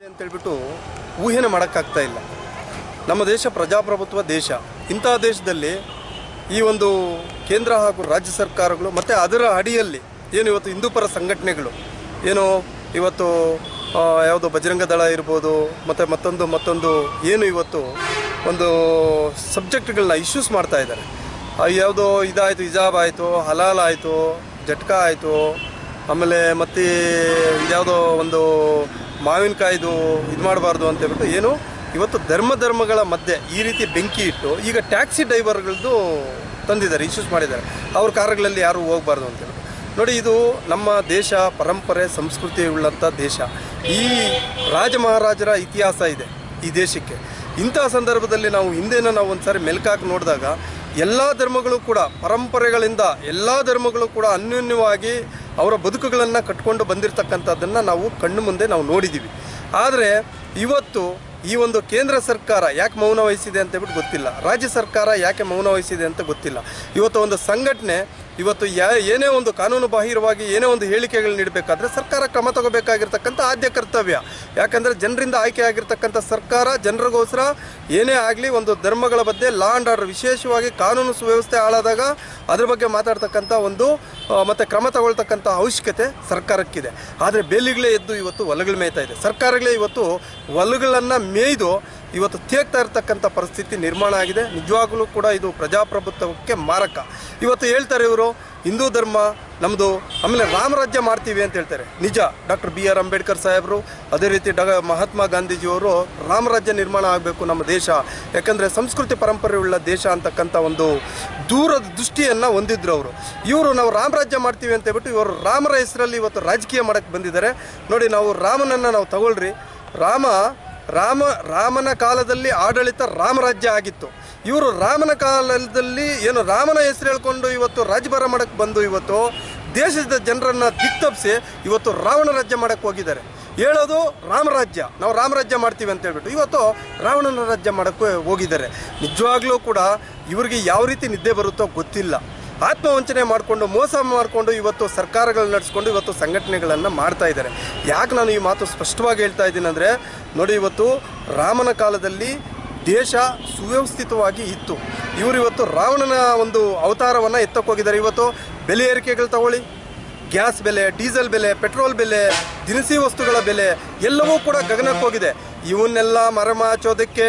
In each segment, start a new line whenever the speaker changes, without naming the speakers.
ಅಂತೇಳ್ಬಿಟ್ಟು ಊಹೆನೆ ಮಾಡೋಕ್ಕಾಗ್ತಾ ಇಲ್ಲ ನಮ್ಮ ದೇಶ ಪ್ರಜಾಪ್ರಭುತ್ವ ದೇಶ ಇಂತಹ ದೇಶದಲ್ಲಿ ಈ ಒಂದು ಕೇಂದ್ರ ಹಾಗೂ ರಾಜ್ಯ ಸರ್ಕಾರಗಳು ಮತ್ತು ಅದರ ಅಡಿಯಲ್ಲಿ ಏನು ಇವತ್ತು ಹಿಂದೂಪರ ಸಂಘಟನೆಗಳು ಏನು ಇವತ್ತು ಆ, ಯಾವುದೋ ಬಜರಂಗ ದಳ ಇರ್ಬೋದು ಮತ್ತು ಮತ್ತೊಂದು ಮತ್ತೊಂದು ಏನು ಇವತ್ತು ಒಂದು ಸಬ್ಜೆಕ್ಟ್ಗಳನ್ನ ಇಶ್ಯೂಸ್ ಮಾಡ್ತಾ ಇದ್ದಾರೆ ಆ, ಯಾವುದೋ ಇದಾಯಿತು ಇಜಾಬ್ ಆಯಿತು ಹಲಾಲ್ ಆಯಿತು ಜಟ್ಕಾ ಆಯಿತು ಆಮೇಲೆ ಮತ್ತೆ ಇದ್ಯಾವುದೋ ಒಂದು ಮಾವಿನಕಾಯ್ದು ಇದು ಮಾಡಬಾರ್ದು ಅಂತ ಹೇಳ್ಬಿಟ್ಟು ಏನು ಇವತ್ತು ಧರ್ಮ ಧರ್ಮಗಳ ಮಧ್ಯೆ ಈ ರೀತಿ ಬೆಂಕಿ ಇಟ್ಟು ಈಗ ಟ್ಯಾಕ್ಸಿ ಡ್ರೈವರ್ಗಳದ್ದು ತಂದಿದ್ದಾರೆ ಇಶ್ಯೂಸ್ ಮಾಡಿದ್ದಾರೆ ಅವ್ರ ಕಾರುಗಳಲ್ಲಿ ಯಾರು ಹೋಗಬಾರ್ದು ಅಂತ ಹೇಳ್ಬಿಟ್ಟು ನೋಡಿ ಇದು ನಮ್ಮ ದೇಶ ಪರಂಪರೆ ಸಂಸ್ಕೃತಿ ಉಳ್ಳಂಥ ದೇಶ ಈ ರಾಜ ಮಹಾರಾಜರ ಇತಿಹಾಸ ಇದೆ ಈ ದೇಶಕ್ಕೆ ಇಂತಹ ಸಂದರ್ಭದಲ್ಲಿ ನಾವು ಹಿಂದೆನ ನಾವು ಒಂದ್ಸಾರಿ ಮೆಲ್ಕಾಕಿ ನೋಡಿದಾಗ ಎಲ್ಲ ಧರ್ಮಗಳು ಕೂಡ ಪರಂಪರೆಗಳಿಂದ ಎಲ್ಲ ಧರ್ಮಗಳು ಕೂಡ ಅನ್ಯೋನ್ಯವಾಗಿ ಅವರ ಬದುಕುಗಳನ್ನು ಕಟ್ಕೊಂಡು ಬಂದಿರತಕ್ಕಂಥದ್ದನ್ನು ನಾವು ಕಣ್ಣು ಮುಂದೆ ನಾವು ನೋಡಿದ್ದೀವಿ ಆದರೆ ಇವತ್ತು ಈ ಒಂದು ಕೇಂದ್ರ ಸರ್ಕಾರ ಯಾಕೆ ಮೌನ ವಹಿಸಿದೆ ಅಂತ ಹೇಳ್ಬಿಟ್ಟು ಗೊತ್ತಿಲ್ಲ ರಾಜ್ಯ ಸರ್ಕಾರ ಯಾಕೆ ಮೌನ ವಹಿಸಿದೆ ಅಂತ ಗೊತ್ತಿಲ್ಲ ಇವತ್ತು ಒಂದು ಸಂಘಟನೆ ಇವತ್ತು ಯಾ ಏನೇ ಒಂದು ಕಾನೂನು ಬಾಹಿರವಾಗಿ ಏನೇ ಒಂದು ಹೇಳಿಕೆಗಳು ನೀಡಬೇಕಾದ್ರೆ ಸರ್ಕಾರ ಕ್ರಮ ತಗೋಬೇಕಾಗಿರ್ತಕ್ಕಂಥ ಆದ್ಯ ಕರ್ತವ್ಯ ಯಾಕಂದರೆ ಜನರಿಂದ ಆಯ್ಕೆ ಆಗಿರ್ತಕ್ಕಂಥ ಸರ್ಕಾರ ಜನರಿಗೋಸ್ಕರ ಏನೇ ಆಗಲಿ ಒಂದು ಧರ್ಮಗಳ ಬಗ್ಗೆ ಲಾ ಆ್ಯಂಡ್ ಆರ್ಡರ್ ವಿಶೇಷವಾಗಿ ಕಾನೂನು ಸುವ್ಯವಸ್ಥೆ ಹಾಳಾದಾಗ ಅದ್ರ ಬಗ್ಗೆ ಮಾತಾಡ್ತಕ್ಕಂಥ ಒಂದು ಆ, ಮತ್ತೆ ಕ್ರಮ ತಗೊಳ್ತಕ್ಕಂಥ ಅವಶ್ಯಕತೆ ಸರ್ಕಾರಕ್ಕಿದೆ ಆದರೆ ಬೇಲಿಗಳೇ ಎದ್ದು ಇವತ್ತು ಹೊಲಗಳು ಮೇಯ್ತಾ ಇದೆ ಸರ್ಕಾರಗಳೇ ಇವತ್ತು ಹೊಲಗಳನ್ನು ಮೇಯ್ದು ಇವತ್ತು ತೇಗ್ತಾ ಇರ್ತಕ್ಕಂಥ ಪರಿಸ್ಥಿತಿ ನಿರ್ಮಾಣ ಆಗಿದೆ ನಿಜವಾಗಲೂ ಕೂಡ ಇದು ಪ್ರಜಾಪ್ರಭುತ್ವಕ್ಕೆ ಮಾರಕ ಇವತ್ತು ಹೇಳ್ತಾರೆ ಇವರು ಹಿಂದೂ ಧರ್ಮ ನಮ್ಮದು ಆಮೇಲೆ ರಾಮರಾಜ್ಯ ಮಾಡ್ತೀವಿ ಅಂತ ಹೇಳ್ತಾರೆ ನಿಜ ಡಾಕ್ಟರ್ ಬಿ ಆರ್ ಅಂಬೇಡ್ಕರ್ ಸಾಹೇಬರು ಅದೇ ರೀತಿ ಡಾ ಮಹಾತ್ಮ ಗಾಂಧೀಜಿಯವರು ರಾಮರಾಜ್ಯ ನಿರ್ಮಾಣ ಆಗಬೇಕು ನಮ್ಮ ದೇಶ ಯಾಕಂದರೆ ಸಂಸ್ಕೃತಿ ಪರಂಪರೆ ಉಳ್ಳ ದೇಶ ಅಂತಕ್ಕಂಥ ಒಂದು ದೂರದ ದೃಷ್ಟಿಯನ್ನು ಹೊಂದಿದ್ರು ಅವರು ಇವರು ನಾವು ರಾಮರಾಜ್ಯ ಮಾಡ್ತೀವಿ ಅಂತ ಹೇಳ್ಬಿಟ್ಟು ಇವರು ರಾಮರ ಹೆಸರಲ್ಲಿ ಇವತ್ತು ರಾಜಕೀಯ ಮಾಡೋಕ್ಕೆ ಬಂದಿದ್ದಾರೆ ನೋಡಿ ನಾವು ರಾಮನನ್ನು ನಾವು ತಗೊಳ್ರಿ ರಾಮ ರಾಮ ರಾಮನ ಕಾಲದಲ್ಲಿ ಆಡಳಿತ ರಾಮರಾಜ್ಯ ಆಗಿತ್ತು ಇವರು ರಾಮನ ಕಾಲದಲ್ಲಿ ಏನು ರಾಮನ ಹೆಸರು ಹೇಳ್ಕೊಂಡು ಇವತ್ತು ರಾಜ್ಯಭಾರ ಮಾಡಕ್ಕೆ ಬಂದು ಇವತ್ತು ದೇಶದ ಜನರನ್ನು ದಿಕ್ತಪ್ಪಿಸಿ ಇವತ್ತು ರಾವಣ ರಾಜ್ಯ ಮಾಡಕ್ಕೆ ಹೋಗಿದ್ದಾರೆ ಹೇಳೋದು ರಾಮರಾಜ್ಯ ನಾವು ರಾಮರಾಜ್ಯ ಮಾಡ್ತೀವಿ ಅಂತ ಹೇಳ್ಬಿಟ್ಟು ಇವತ್ತು ರಾವಣನ ರಾಜ್ಯ ಮಾಡಕ್ಕೆ ಹೋಗಿದ್ದಾರೆ ನಿಜವಾಗ್ಲೂ ಕೂಡ ಇವರಿಗೆ ಯಾವ ರೀತಿ ನಿದ್ದೆ ಬರುತ್ತೋ ಗೊತ್ತಿಲ್ಲ ಆತ್ಮವಂಚನೆ ಮಾಡಿಕೊಂಡು ಮೋಸ ಮಾಡಿಕೊಂಡು ಇವತ್ತು ಸರ್ಕಾರಗಳನ್ನ ನಡೆಸ್ಕೊಂಡು ಇವತ್ತು ಸಂಘಟನೆಗಳನ್ನು ಮಾಡ್ತಾ ಇದ್ದಾರೆ ಯಾಕೆ ನಾನು ಈ ಮಾತು ಸ್ಪಷ್ಟವಾಗಿ ಹೇಳ್ತಾ ಇದ್ದೀನಿ ಅಂದರೆ ನೋಡಿ ಇವತ್ತು ರಾಮನ ಕಾಲದಲ್ಲಿ ದೇಶ ಸುವ್ಯವಸ್ಥಿತವಾಗಿ ಇತ್ತು ಇವರು ಇವತ್ತು ರಾವಣನ ಒಂದು ಅವತಾರವನ್ನು ಎತ್ತಕ್ಕೆ ಹೋಗಿದ್ದಾರೆ ಇವತ್ತು ಬೆಲೆ ಏರಿಕೆಗಳು ತಗೊಳ್ಳಿ ಗ್ಯಾಸ್ ಬೆಲೆ ಡೀಸೆಲ್ ಬೆಲೆ ಪೆಟ್ರೋಲ್ ಬೆಲೆ ದಿನಸಿ ವಸ್ತುಗಳ ಬೆಲೆ ಎಲ್ಲವೂ ಕೂಡ ಗಗನಕ್ಕೆ ಹೋಗಿದೆ ಇವನ್ನೆಲ್ಲ ಮರೆಮಾಚೋದಕ್ಕೆ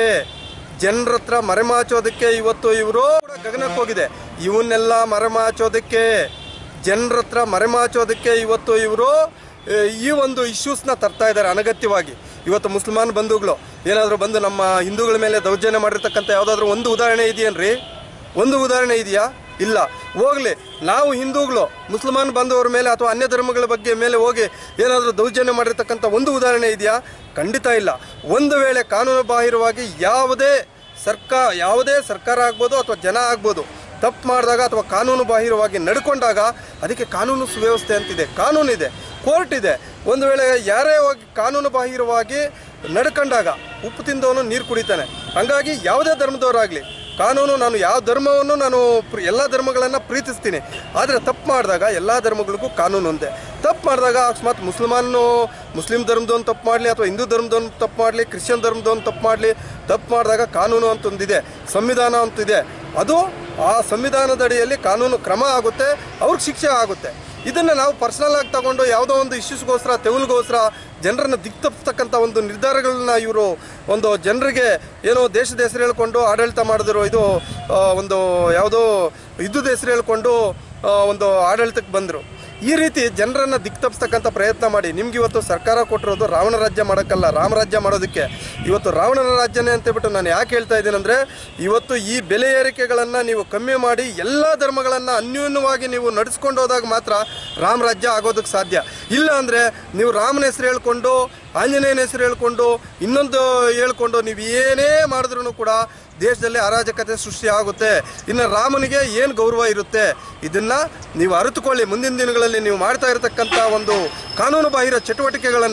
ಜನರ ಹತ್ರ ಮರೆಮಾಚೋದಕ್ಕೆ ಇವತ್ತು ಇವರು ಕೂಡ ಗಗನಕ್ಕೆ ಹೋಗಿದೆ ಇವನ್ನೆಲ್ಲ ಮರೆಮಾಚೋದಕ್ಕೆ ಜನರ ಹತ್ರ ಮರೆಮಾಚೋದಕ್ಕೆ ಇವತ್ತು ಇವರು ಈ ಒಂದು ಇಶ್ಯೂಸ್ನ ತರ್ತಾ ಇದ್ದಾರೆ ಅನಗತ್ಯವಾಗಿ ಇವತ್ತು ಮುಸ್ಲ್ಮಾನ್ ಬಂಧುಗಳು ಏನಾದರೂ ಬಂದು ನಮ್ಮ ಹಿಂದೂಗಳ ಮೇಲೆ ದೌರ್ಜನ್ಯ ಮಾಡಿರ್ತಕ್ಕಂಥ ಯಾವುದಾದ್ರೂ ಒಂದು ಉದಾಹರಣೆ ಇದೆಯೇನ್ರಿ ಒಂದು ಉದಾಹರಣೆ ಇದೆಯಾ ಇಲ್ಲ ಹೋಗ್ಲಿ ನಾವು ಹಿಂದೂಗಳು ಮುಸಲ್ಮಾನ್ ಬಂದವರ ಮೇಲೆ ಅಥವಾ ಅನ್ಯ ಧರ್ಮಗಳ ಬಗ್ಗೆ ಮೇಲೆ ಹೋಗಿ ಏನಾದರೂ ದೌರ್ಜನ್ಯ ಮಾಡಿರ್ತಕ್ಕಂಥ ಒಂದು ಉದಾಹರಣೆ ಇದೆಯಾ ಖಂಡಿತ ಇಲ್ಲ ಒಂದು ವೇಳೆ ಕಾನೂನು ಬಾಹಿರವಾಗಿ ಯಾವುದೇ ಸರ್ಕಾರ ಯಾವುದೇ ಸರ್ಕಾರ ಆಗ್ಬೋದು ಅಥವಾ ಜನ ಆಗ್ಬೋದು ತಪ್ಪು ಮಾಡಿದಾಗ ಅಥವಾ ಕಾನೂನು ಬಾಹಿರವಾಗಿ ನಡ್ಕೊಂಡಾಗ ಅದಕ್ಕೆ ಕಾನೂನು ಸುವ್ಯವಸ್ಥೆ ಅಂತಿದೆ ಕಾನೂನಿದೆ ಕೋರ್ಟ್ ಇದೆ ಒಂದು ವೇಳೆ ಯಾರೇ ಹೋಗಿ ಕಾನೂನು ಬಾಹಿರವಾಗಿ ನಡ್ಕೊಂಡಾಗ ಉಪ್ಪು ತಿಂದವನು ನೀರು ಕುಡಿತಾನೆ ಹಂಗಾಗಿ ಯಾವುದೇ ಧರ್ಮದವರಾಗಲಿ ಕಾನೂನು ನಾನು ಯಾವ ಧರ್ಮವನ್ನು ನಾನು ಪ್ರ- ಎಲ್ಲ ಧರ್ಮಗಳನ್ನು ಪ್ರೀತಿಸ್ತೀನಿ ಆದರೆ ತಪ್ಪು ಮಾಡಿದಾಗ ಎಲ್ಲ ಧರ್ಮಗಳಿಗೂ ಕಾನೂನು ಒಂದೇ ತಪ್ಪು ಮಾಡಿದಾಗ ಅಕಸ್ಮಾತ್ ಮುಸ್ಲಿಮಾನು ಮುಸ್ಲಿಂ ಧರ್ಮದವನು ತಪ್ಪು ಮಾಡಲಿ ಅಥವಾ ಹಿಂದೂ ಧರ್ಮದವನು ತಪ್ಪು ಮಾಡಲಿ ಕ್ರಿಶ್ಚಿಯನ್ ಧರ್ಮದವನು ತಪ್ಪು ಮಾಡಲಿ ತಪ್ಪು ಮಾಡಿದಾಗ ಕಾನೂನು ಅಂತ ಒಂದಿದೆ ಸಂವಿಧಾನ ಅಂತಿದೆ ಅದು ಆ ಸಂವಿಧಾನದ ಅಡಿಯಲ್ಲಿ ಕಾನೂನು ಕ್ರಮ ಆಗುತ್ತೆ ಅವ್ರಿಗೆ ಶಿಕ್ಷೆ ಆಗುತ್ತೆ ಇದನ್ನು ನಾವು ಪರ್ಸನಲ್ ಆಗಿ ತಗೊಂಡು ಯಾವುದೋ ಒಂದು ಇಶ್ಯೂಸ್ಗೋಸ್ಕರ ತೆವಲ್ಗೋಸ್ಕರ ಜನರನ್ನು ದಿಕ್ತಪ್ಪಿಸ್ತಕ್ಕಂಥ ಒಂದು ನಿರ್ಧಾರಗಳನ್ನ ಇವರು ಒಂದು ಜನರಿಗೆ ಏನೋ ದೇಶದ ಹೆಸರು ಹೇಳ್ಕೊಂಡು ಆಡಳಿತ ಮಾಡಿದ್ರು ಇದು ಆ, ಒಂದು ಯಾವುದೋ ಯುದ್ಧದ ಹೆಸರು ಹೇಳ್ಕೊಂಡು ಆ, ಒಂದು ಆಡಳಿತಕ್ಕೆ ಬಂದರು ಈ ರೀತಿ ಜನರನ್ನು ದಿಕ್ತಪ್ಪಿಸ್ತಕ್ಕಂಥ ಪ್ರಯತ್ನ ಮಾಡಿ ನಿಮ್ಗೆ ಇವತ್ತು ಸರ್ಕಾರ ಕೊಟ್ಟಿರೋದು ರಾವಣ ರಾಜ್ಯ ಮಾಡೋಕ್ಕಲ್ಲ ರಾಮರಾಜ್ಯ ಮಾಡೋದಕ್ಕೆ ಇವತ್ತು ರಾವಣನ ರಾಜ್ಯನೇ ಅಂತೇಳ್ಬಿಟ್ಟು ನಾನು ಯಾಕೆ ಹೇಳ್ತಾ ಇದ್ದೀನಿ ಅಂದರೆ ಇವತ್ತು ಈ ಬೆಲೆ ಏರಿಕೆಗಳನ್ನು ನೀವು ಕಮ್ಮಿ ಮಾಡಿ ಎಲ್ಲ ಧರ್ಮಗಳನ್ನು ಅನ್ಯೂನ್ಯವಾಗಿ ನೀವು ನಡೆಸ್ಕೊಂಡು ಹೋದಾಗ ಮಾತ್ರ ರಾಮರಾಜ್ಯ ಆಗೋದಕ್ಕೆ ಸಾಧ್ಯ ಇಲ್ಲ ಅಂದರೆ ನೀವು ರಾಮನ ಹೆಸರು ಹೇಳ್ಕೊಂಡು ಆಂಜನೇಯನ ಹೆಸರು ಹೇಳ್ಕೊಂಡು ಇನ್ನೊಂದು ಹೇಳ್ಕೊಂಡು ನೀವು ಏನೇ ಮಾಡಿದ್ರೂ ಕೂಡ ದೇಶದಲ್ಲಿ ಅರಾಜಕತೆ ಸೃಷ್ಟಿ ಆಗುತ್ತೆ ಇನ್ನು ರಾಮನಿಗೆ ಏನು ಗೌರವ ಇರುತ್ತೆ ಇದನ್ನು ನೀವು ಅರಿತುಕೊಳ್ಳಿ ಮುಂದಿನ ದಿನಗಳಲ್ಲಿ ನೀವು ಮಾಡ್ತಾ ಇರತಕ್ಕಂಥ ಒಂದು ಕಾನೂನು ಬಾಹಿರ ಚಟುವಟಿಕೆಗಳನ್ನು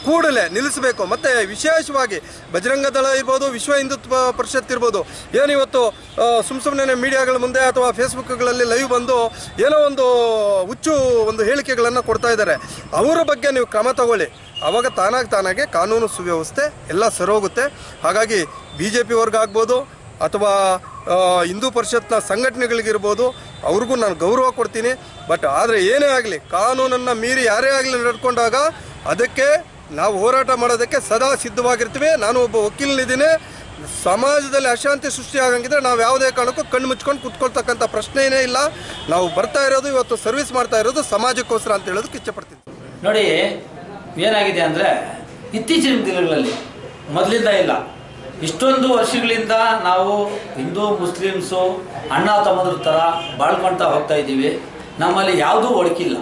ಕೂಡಲೇ ನಿಲ್ಲಿಸಬೇಕು ಮತ್ತು ವಿಶೇಷವಾಗಿ ಬಜರಂಗ ದಳ ಇರ್ಬೋದು ವಿಶ್ವ ಹಿಂದುತ್ವ ಪರಿಷತ್ ಇರ್ಬೋದು ಏನಿವತ್ತು ಸುಮ್ಮ ಸುಮ್ಮನೆ ಮೀಡಿಯಾಗಳ ಮುಂದೆ ಅಥವಾ ಫೇಸ್ಬುಕ್ಗಳಲ್ಲಿ ಲೈವ್ ಬಂದು ಏನೋ ಒಂದು ಹುಚ್ಚು ಒಂದು ಹೇಳಿಕೆಗಳನ್ನು ಕೊಡ್ತಾ ಇದ್ದಾರೆ ಅವರ ಬಗ್ಗೆ ನೀವು ಕ್ರಮ ತಗೊಳ್ಳಿ ಆವಾಗ ತಾನಾಗಿ ತಾನಾಗೆ ಕಾನೂನು ಸುವ್ಯವಸ್ಥೆ ಎಲ್ಲ ಸರೋಗುತ್ತೆ ಹಾಗಾಗಿ ಬಿ ಜೆ ಪಿ ವರ್ಗ ಆಗ್ಬೋದು ಅಥವಾ ಆ, ಹಿಂದೂ ಪರಿಷತ್ನ ಸಂಘಟನೆಗಳಿಗಿರ್ಬೋದು ಅವ್ರಿಗೂ ನಾನು ಗೌರವ ಕೊಡ್ತೀನಿ ಬಟ್ ಆದರೆ ಏನೇ ಆಗಲಿ ಕಾನೂನನ್ನು ಮೀರಿ ಯಾರೇ ಆಗಲಿ ನಡ್ಕೊಂಡಾಗ ಅದಕ್ಕೆ ನಾವು ಹೋರಾಟ ಮಾಡೋದಕ್ಕೆ ಸದಾ ಸಿದ್ಧವಾಗಿರ್ತೀವಿ ನಾನು ಒಬ್ಬ ವಕೀಲನಿದ್ದೀನಿ ಸಮಾಜದಲ್ಲಿ ಅಶಾಂತಿ ಸೃಷ್ಟಿ ಆಗಂಗಿದ್ರೆ ನಾವು ಯಾವುದೇ ಕಾರಣಕ್ಕೂ ಕಣ್ಣು ಮುಚ್ಕೊಂಡು ಕುತ್ಕೊಳ್ತಕ್ಕಂಥ ಪ್ರಶ್ನೆಯೇ ಇಲ್ಲ ನಾವು ಬರ್ತಾ ಇರೋದು ಇವತ್ತು ಸರ್ವಿಸ್ ಮಾಡ್ತಾ ಇರೋದು ಸಮಾಜಕ್ಕೋಸ್ಕರ ಅಂತ ಹೇಳೋದಕ್ಕೆ ಇಚ್ಛಪಡ್ತೀನಿ
ನೋಡಿ ಏನಾಗಿದೆ ಅಂದರೆ ಇತ್ತೀಚಿನ ದಿನಗಳಲ್ಲಿ ಮೊದಲಿಂದ ಇಲ್ಲ ಇಷ್ಟೊಂದು ವರ್ಷಗಳಿಂದ ನಾವು ಹಿಂದೂ ಮುಸ್ಲಿಮ್ಸು ಅಣ್ಣ ತಮ್ಮದ್ರ ಥರ ಬಾಳ್ಕೊಳ್ತಾ ಹೋಗ್ತಾ ಇದ್ದೀವಿ ನಮ್ಮಲ್ಲಿ ಯಾವುದೂ ಒಳಕಿಲ್ಲ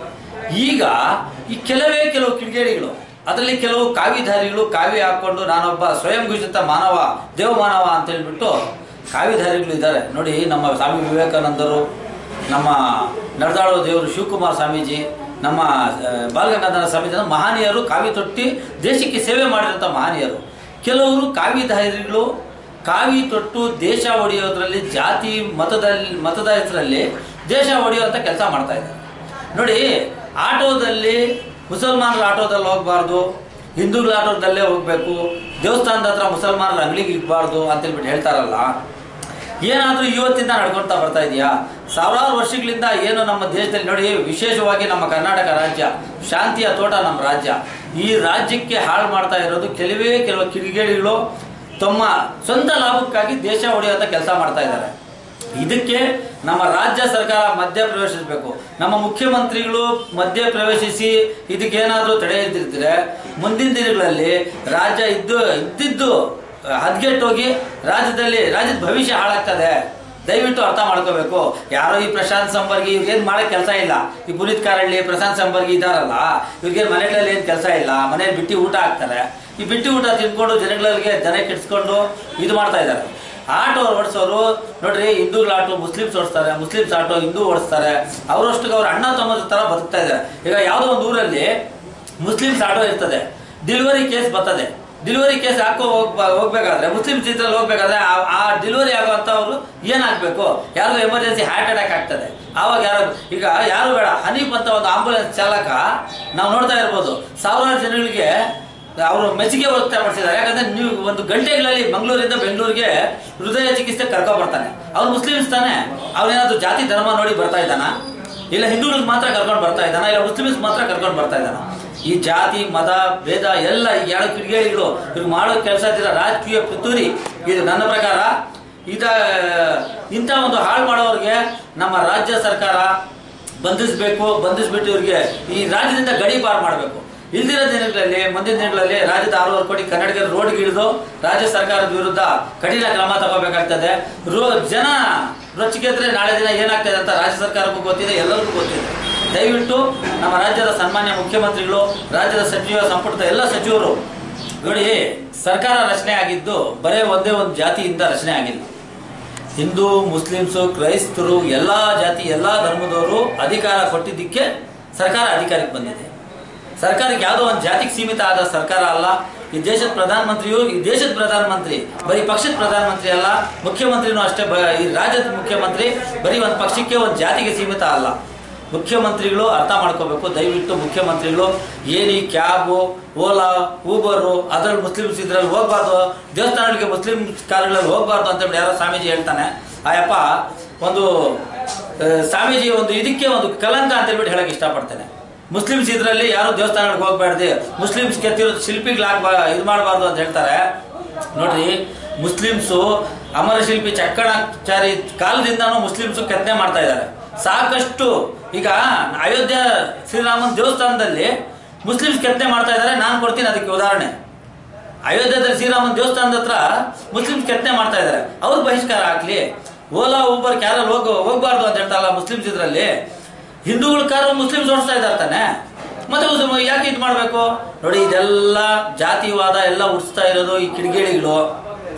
ಈಗ ಈ ಕೆಲವೇ ಕೆಲವು ಕಿಡಿಗೇಡಿಗಳು ಅದರಲ್ಲಿ ಕೆಲವು ಕಾವಿಧಾರಿಗಳು ಕಾವಿ ಹಾಕ್ಕೊಂಡು ನಾನೊಬ್ಬ ಸ್ವಯಂ ಘೋಷಿತ ಮಾನವ ದೇವಮಾನವ ಅಂತ ಹೇಳ್ಬಿಟ್ಟು ಕಾವಿಧಾರಿಗಳು ಇದ್ದಾರೆ ನೋಡಿ ನಮ್ಮ ಸ್ವಾಮಿ ವಿವೇಕಾನಂದರು ನಮ್ಮ ನಡೆದಾಳೋ ದೇವರು ಶಿವಕುಮಾರ ಸ್ವಾಮೀಜಿ ನಮ್ಮ ಆ, ಬಾಲಗಂಗಾಧರ ಸ್ವಾಮೀಜಿ ಅಂದ್ರೆ ಮಹನೀಯರು ಕಾವಿ ತೊಟ್ಟಿ ದೇಶಕ್ಕೆ ಸೇವೆ ಮಾಡಿರೋಂಥ ಮಹನೀಯರು ಕೆಲವರು ಕಾವಿಧಾರಿಗಳು ಕಾವಿ ತೊಟ್ಟು ದೇಶ ಒಡೆಯೋದ್ರಲ್ಲಿ ಜಾತಿ ಮತದಲ್ಲಿ ಮತದ ಹೆಸರಲ್ಲಿ ದೇಶ ಒಡೆಯುವಂಥ ಕೆಲಸ ಮಾಡ್ತಾ ಇದ್ದಾರೆ ನೋಡಿ ಆಟೋದಲ್ಲಿ ಮುಸಲ್ಮಾನರ ಆಟೋದಲ್ಲಿ ಹೋಗಬಾರ್ದು ಹಿಂದೂಗಳ ಆಟೋದಲ್ಲೇ ಹೋಗಬೇಕು ದೇವಸ್ಥಾನದ ಹತ್ರ ಮುಸಲ್ಮಾನರ ಅಂಗಡಿಗೆ ಇರಬಾರ್ದು ಅಂತೇಳ್ಬಿಟ್ಟು ಹೇಳ್ತಾರಲ್ಲ ಏನಾದರೂ ಇವತ್ತಿಂದ ನಡ್ಕೊಳ್ತಾ ಬರ್ತಾ ಇದೆಯಾ ಸಾವಿರಾರು ವರ್ಷಗಳಿಂದ ಏನು ನಮ್ಮ ದೇಶದಲ್ಲಿ ನೋಡಿ ವಿಶೇಷವಾಗಿ ನಮ್ಮ ಕರ್ನಾಟಕ ರಾಜ್ಯ ಶಾಂತಿಯ ತೋಟ ನಮ್ಮ ರಾಜ್ಯ ಈ ರಾಜ್ಯಕ್ಕೆ ಹಾಳು ಮಾಡ್ತಾ ಇರೋದು ಕೆಲವೇ ಕೆಲವು ಕಿಡಿಗೇಡಿಗಳು ತಮ್ಮ ಸ್ವಂತ ಲಾಭಕ್ಕಾಗಿ ದೇಶ ಹೊಡೆಯುವಂಥ ಕೆಲಸ ಮಾಡ್ತಾ ಇದ್ದಾರೆ ಇದಕ್ಕೆ ನಮ್ಮ ರಾಜ್ಯ ಸರ್ಕಾರ ಮಧ್ಯ ಪ್ರವೇಶಿಸಬೇಕು ನಮ್ಮ ಮುಖ್ಯಮಂತ್ರಿಗಳು ಮಧ್ಯ ಪ್ರವೇಶಿಸಿ ಇದಕ್ಕೇನಾದರೂ ತಡೆ ಇದ್ದಿದ್ರೆ ಮುಂದಿನ ದಿನಗಳಲ್ಲಿ ರಾಜ್ಯ ಇದ್ದು ಇದ್ದಿದ್ದು ಹದ್ಗೆಟ್ಟೋಗಿ ರಾಜ್ಯದಲ್ಲಿ ರಾಜ್ಯದ ಭವಿಷ್ಯ ಹಾಳಾಗ್ತದೆ ದಯವಿಟ್ಟು ಅರ್ಥ ಮಾಡ್ಕೋಬೇಕು ಯಾರೋ ಈ ಪ್ರಶಾಂತ್ ಸಂಪರ್ಗಿ ಇವ್ರಿಗೇನು ಮಾಡಕ್ಕೆ ಕೆಲಸ ಇಲ್ಲ ಈ ಪುನೀತ್ ಕಾರಳ್ಳಿ ಪ್ರಶಾಂತ್ ಸಂಪರ್ಗಿ ಇದಾರಲ್ಲ ಇವ್ರಿಗೇನು ಮನೆಗಳಲ್ಲಿ ಏನು ಕೆಲಸ ಇಲ್ಲ ಮನೇಲಿ ಬಿಟ್ಟು ಊಟ ಹಾಕ್ತಾರೆ ಈ ಬಿಟ್ಟು ಊಟ ತಿನ್ಕೊಂಡು ಜನಗಳಿಗೆ ಜನ ಕೆಡಿಸ್ಕೊಂಡು ಇದು ಮಾಡ್ತಾ ಇದ್ದಾರೆ ಆಟೋ ಓಡಿಸೋರು ನೋಡ್ರಿ ಹಿಂದೂಗಳ ಆಟೋ ಮುಸ್ಲಿಮ್ಸ್ ಓಡಿಸ್ತಾರೆ ಮುಸ್ಲಿಮ್ಸ್ ಆಟೋ ಹಿಂದೂ ಓಡಿಸ್ತಾರೆ ಅವರಷ್ಟು ಅವ್ರ ಅಣ್ಣ ತಮ್ಮದ ಥರ ಬದುಕ್ತಾ ಇದ್ದಾರೆ ಈಗ ಯಾವುದೋ ಒಂದು ಊರಲ್ಲಿ ಮುಸ್ಲಿಮ್ಸ್ ಆಟೋ ಇರ್ತದೆ ಡಿಲಿವರಿ ಕೇಸ್ ಬರ್ತದೆ ಡಿಲಿವರಿ ಕೇಸ್ ಹಾಕೋ ಹೋಗ್ಬ ಹೋಗ್ಬೇಕಾದ್ರೆ ಮುಸ್ಲಿಮ್ಸ್ ಇದ್ರಲ್ಲಿ ಹೋಗ್ಬೇಕಾದ್ರೆ ಆ- ಆ ಡಿಲಿವರಿ ಆಗುವಂಥವ್ರು ಏನಾಗಬೇಕು ಯಾರಿಗೂ ಎಮರ್ಜೆನ್ಸಿ ಹಾರ್ಟ್ ಅಟ್ಯಾಕ್ ಆಗ್ತದೆ ಆವಾಗ ಯಾರು ಈಗ ಯಾರು ಬೇಡ ಹನೀಫ್ ಅಂತ ಒಂದು ಆಂಬುಲೆನ್ಸ್ ಚಾಲಕ ನಾವು ನೋಡ್ತಾ ಇರ್ಬೋದು ಸಾವಿರಾರು ಜನಗಳಿಗೆ ಅವರು ಮೆಚ್ಚುಗೆ ವ್ಯಕ್ತ ಪಡಿಸಿದ್ದಾರೆ ಯಾಕಂದ್ರೆ ನೀವು ಒಂದು ಗಂಟೆಗಳಲ್ಲಿ ಮಂಗಳೂರಿಂದ ಬೆಂಗಳೂರಿಗೆ ಹೃದಯ ಚಿಕಿತ್ಸೆ ಕರ್ಕೊ ಬರ್ತಾನೆ ಅವ್ರು ಮುಸ್ಲಿಮ್ಸ್ ತಾನೆ ಅವ್ನೇನಾದ್ರು ಜಾತಿ ಧರ್ಮ ನೋಡಿ ಬರ್ತಾ ಇದ್ದಾನ ಇಲ್ಲ ಹಿಂದೂಗಳಿಗೆ ಮಾತ್ರ ಕರ್ಕೊಂಡು ಬರ್ತಾ ಇದ್ದಾನ ಇಲ್ಲ ಮುಸ್ಲಿಮ್ಸ್ ಮಾತ್ರ ಕರ್ಕೊಂಡು ಬರ್ತಾ ಇದ್ದಾನ ಈ ಜಾತಿ ಮತ ಭೇದ ಎಲ್ಲ ಈ ಎರಡು ಕಿಡಿಗೇಡಿಗಳು ಇವ್ರು ಮಾಡೋ ಕೆಲಸ ಇದ್ದೀರ ರಾಜಕೀಯ ಪಿತೂರಿ ಇದು ನನ್ನ ಪ್ರಕಾರ ಇದ ಇಂಥ ಒಂದು ಹಾಳು ಮಾಡೋರಿಗೆ ನಮ್ಮ ರಾಜ್ಯ ಸರ್ಕಾರ ಬಂಧಿಸಬೇಕು ಬಂಧಿಸ್ಬಿಟ್ಟು ಇವ್ರಿಗೆ ಈ ರಾಜ್ಯದಿಂದ ಗಡಿ ಪಾರು ಮಾಡಬೇಕು ಇಲ್ದಿರೋ ದಿನಗಳಲ್ಲಿ ಮುಂದಿನ ದಿನಗಳಲ್ಲಿ ರಾಜ್ಯದ ಆರೂವರೆ ಕೋಟಿ ಕನ್ನಡಿಗರ ರೋಡ್ಗೆ ಇಳಿದು ರಾಜ್ಯ ಸರ್ಕಾರದ ವಿರುದ್ಧ ಕಠಿಣ ಕ್ರಮ ತಗೋಬೇಕಾಗ್ತದೆ ರೋ ಜನ ರೊಚ್ಚಿಗೆದ್ರೆ ನಾಳೆ ದಿನ ಏನಾಗ್ತದೆ ಅಂತ ರಾಜ್ಯ ಸರ್ಕಾರಕ್ಕೂ ಗೊತ್ತಿದೆ ಎಲ್ಲರಿಗೂ ಗೊತ್ತಿದೆ ದಯವಿಟ್ಟು ನಮ್ಮ ರಾಜ್ಯದ ಸನ್ಮಾನ್ಯ ಮುಖ್ಯಮಂತ್ರಿಗಳು ರಾಜ್ಯದ ಸಚಿವ ಸಂಪುಟದ ಎಲ್ಲ ಸಚಿವರು ನೋಡಿ ಸರ್ಕಾರ ರಚನೆ ಆಗಿದ್ದು ಬರೇ ಒಂದೇ ಒಂದು ಜಾತಿಯಿಂದ ರಚನೆ ಆಗಿಲ್ಲ ಹಿಂದೂ ಮುಸ್ಲಿಮ್ಸು ಕ್ರೈಸ್ತರು ಎಲ್ಲ ಜಾತಿ ಎಲ್ಲ ಧರ್ಮದವರು ಅಧಿಕಾರ ಕೊಟ್ಟಿದ್ದಕ್ಕೆ ಸರ್ಕಾರ ಅಧಿಕಾರಕ್ಕೆ ಬಂದಿದೆ ಸರ್ಕಾರಕ್ಕೆ ಯಾವುದೋ ಒಂದು ಜಾತಿಗೆ ಸೀಮಿತ ಆದ ಸರ್ಕಾರ ಅಲ್ಲ ಈ ದೇಶದ ಪ್ರಧಾನಮಂತ್ರಿಯು ಈ ದೇಶದ ಪ್ರಧಾನಮಂತ್ರಿ ಬರೀ ಪಕ್ಷದ ಪ್ರಧಾನಮಂತ್ರಿ ಅಲ್ಲ ಮುಖ್ಯಮಂತ್ರಿನೂ ಅಷ್ಟೇ ಬ ಈ ರಾಜ್ಯದ ಮುಖ್ಯಮಂತ್ರಿ ಬರೀ ಒಂದು ಪಕ್ಷಕ್ಕೆ ಒಂದು ಜಾತಿಗೆ ಸೀಮಿತ ಅಲ್ಲ ಮುಖ್ಯಮಂತ್ರಿಗಳು ಅರ್ಥ ಮಾಡ್ಕೋಬೇಕು ದಯವಿಟ್ಟು ಮುಖ್ಯಮಂತ್ರಿಗಳು ಏನು ಈ ಕ್ಯಾಬು ಓಲಾ ಊಬರು ಅದ್ರಲ್ಲಿ ಮುಸ್ಲಿಮ್ಸ್ ಇದ್ರಲ್ಲಿ ಹೋಗ್ಬಾರ್ದು ದೇವಸ್ಥಾನಗಳಿಗೆ ಮುಸ್ಲಿಂ ಕಾರ್ಗಳಲ್ಲಿ ಹೋಗ್ಬಾರ್ದು ಅಂತೇಳಿ ಯಾರೋ ಸ್ವಾಮೀಜಿ ಹೇಳ್ತಾನೆ ಆಯಪ್ಪ ಒಂದು ಆ, ಸ್ವಾಮೀಜಿ ಒಂದು ಇದಕ್ಕೆ ಒಂದು ಕಲಂಕ ಅಂತ ಹೇಳ್ಬಿಟ್ಟು ಹೇಳಕ್ಕೆ ಇಷ್ಟಪಡ್ತೇನೆ ಮುಸ್ಲಿಮ್ಸ್ ಇದರಲ್ಲಿ ಯಾರು ದೇವಸ್ಥಾನಗಳಿಗೆ ಹೋಗ್ಬಾರ್ದು ಮುಸ್ಲಿಮ್ಸ್ ಕೆತ್ತಿರೋ ಶಿಲ್ಪಿಗಳಾಗ್ಬಾ ಇದು ಮಾಡಬಾರ್ದು ಅಂತ ಹೇಳ್ತಾರೆ ನೋಡ್ರಿ ಮುಸ್ಲಿಮ್ಸು ಅಮರಶಿಲ್ಪಿ ಚಕ್ಕಣಾಚಾರಿ ಕಾಲದಿಂದನೂ ಮುಸ್ಲಿಮ್ಸು ಕೆತ್ತನೆ ಮಾಡ್ತಾ ಇದ್ದಾರೆ ಸಾಕಷ್ಟು ಈಗ ಅಯೋಧ್ಯ ಶ್ರೀರಾಮನ ದೇವಸ್ಥಾನದಲ್ಲಿ ಮುಸ್ಲಿಮ್ಸ್ ಕೆತ್ತನೆ ಮಾಡ್ತಾ ಇದ್ದಾರೆ ನಾನು ಕೊಡ್ತೀನಿ ಅದಕ್ಕೆ ಉದಾಹರಣೆ ಅಯೋಧ್ಯದಲ್ಲಿ ಶ್ರೀರಾಮನ ದೇವಸ್ಥಾನದ ಹತ್ರ ಮುಸ್ಲಿಮ್ಸ್ ಕೆತ್ತನೆ ಮಾಡ್ತಾ ಇದ್ದಾರೆ ಅವ್ರು ಬಹಿಷ್ಕಾರ ಹಾಕ್ಲಿ ಓಲಾ ಊಬರ್ ಕ್ಯಾರಲ್ಲಿ ಹೋಗ ಹೋಗ್ಬಾರ್ದು ಅಂತ ಹೇಳ್ತಾರಲ್ಲ ಮುಸ್ಲಿಮ್ಸ್ ಇದರಲ್ಲಿ ಹಿಂದೂಗಳ ಕಾರು ಮುಸ್ಲಿಮ್ಸ್ ಓಡಿಸ್ತಾ ಇದ್ದಾರೆ ತಾನೆ ಮತ್ತೆ ಮುಸ್ಲಿಮ್ ಯಾಕೆ ಇದು ಮಾಡಬೇಕು ನೋಡಿ ಇದೆಲ್ಲ ಜಾತಿವಾದ ಎಲ್ಲ ಉಡಿಸ್ತಾ ಇರೋದು ಈ ಕಿಡಿಗೇಡಿಗಳು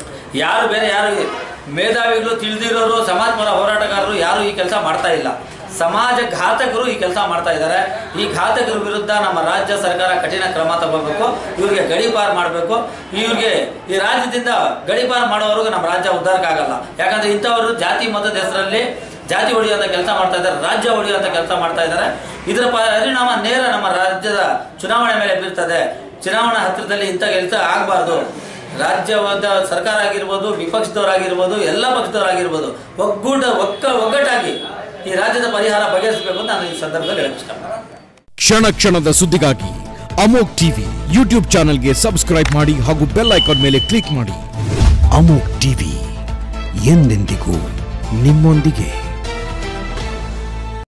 ಯಾರು ಬೇರೆ ಯಾರು ಮೇಧಾವಿಗಳು ತಿಳಿದಿರೋರು ಸಮಾಜ ಪರ ಹೋರಾಟಗಾರರು ಯಾರು ಈ ಕೆಲಸ ಮಾಡ್ತಾ ಇಲ್ಲ ಸಮಾಜ ಘಾತಕರು ಈ ಕೆಲಸ ಮಾಡ್ತಾ ಇದ್ದಾರೆ ಈ ಘಾತಕರ ವಿರುದ್ಧ ನಮ್ಮ ರಾಜ್ಯ ಸರ್ಕಾರ ಕಠಿಣ ಕ್ರಮ ತಗೋಬೇಕು ಇವ್ರಿಗೆ ಗಡೀಪಾರು ಮಾಡಬೇಕು ಇವ್ರಿಗೆ ಈ ರಾಜ್ಯದಿಂದ ಗಡೀಪಾರು ಮಾಡೋವರೆಗೂ ನಮ್ಮ ರಾಜ್ಯ ಉದ್ಧಾರಕ್ಕಾಗಲ್ಲ ಯಾಕಂದ್ರೆ ಇಂಥವರು ಜಾತಿ ಮತದ ಹೆಸರಲ್ಲಿ ಜಾತಿ ಹೊಡೆಯುವಂಥ ಕೆಲಸ ಮಾಡ್ತಾ ಇದ್ದಾರೆ ರಾಜ್ಯ ಹೊಡೆಯುವಂಥ ಕೆಲಸ ಮಾಡ್ತಾ ಇದ್ದಾರೆ ಇದರ ಪರಿಣಾಮ ನೇರ ನಮ್ಮ ರಾಜ್ಯದ ಚುನಾವಣೆ ಮೇಲೆ ಬೀರ್ತದೆ ಚುನಾವಣಾ ಹತ್ತಿರದಲ್ಲಿ ಇಂಥ ಕೆಲಸ ಆಗಬಾರ್ದು ರಾಜ್ಯವಾದ ಸರ್ಕಾರ ಆಗಿರ್ಬೋದು ವಿಪಕ್ಷದವರಾಗಿರ್ಬೋದು ಎಲ್ಲ ಪಕ್ಷದವರಾಗಿರ್ಬೋದು ಒಗ್ಗೂಟ ಒಕ್ಕ ಒಗ್ಗಟ್ಟಾಗಿ ಈ ರಾಜ್ಯದ ಪರಿಹಾರ ಬಗೆಹರಿಸಬೇಕು ಅಂತ ನಾನು ಈ ಸಂದರ್ಭದಲ್ಲಿ ಹೇಳಕ್ಕೆ ಇಷ್ಟಪಡ್ತೀನಿ
ಕ್ಷಣ ಕ್ಷಣದ ಸುದ್ದಿಗಾಗಿ ಅಮೋಕ್ ಟಿವಿ ಯೂಟ್ಯೂಬ್ ಚಾನೆಲ್ಗೆ ಸಬ್ಸ್ಕ್ರೈಬ್ ಮಾಡಿ ಹಾಗೂ ಬೆಲ್ ಐಕಾನ್ ಮೇಲೆ ಕ್ಲಿಕ್ ಮಾಡಿ ಅಮೋಕ್ ಟಿವಿ ಎಂದೆಂದಿಗೂ ನಿಮ್ಮೊಂದಿಗೆ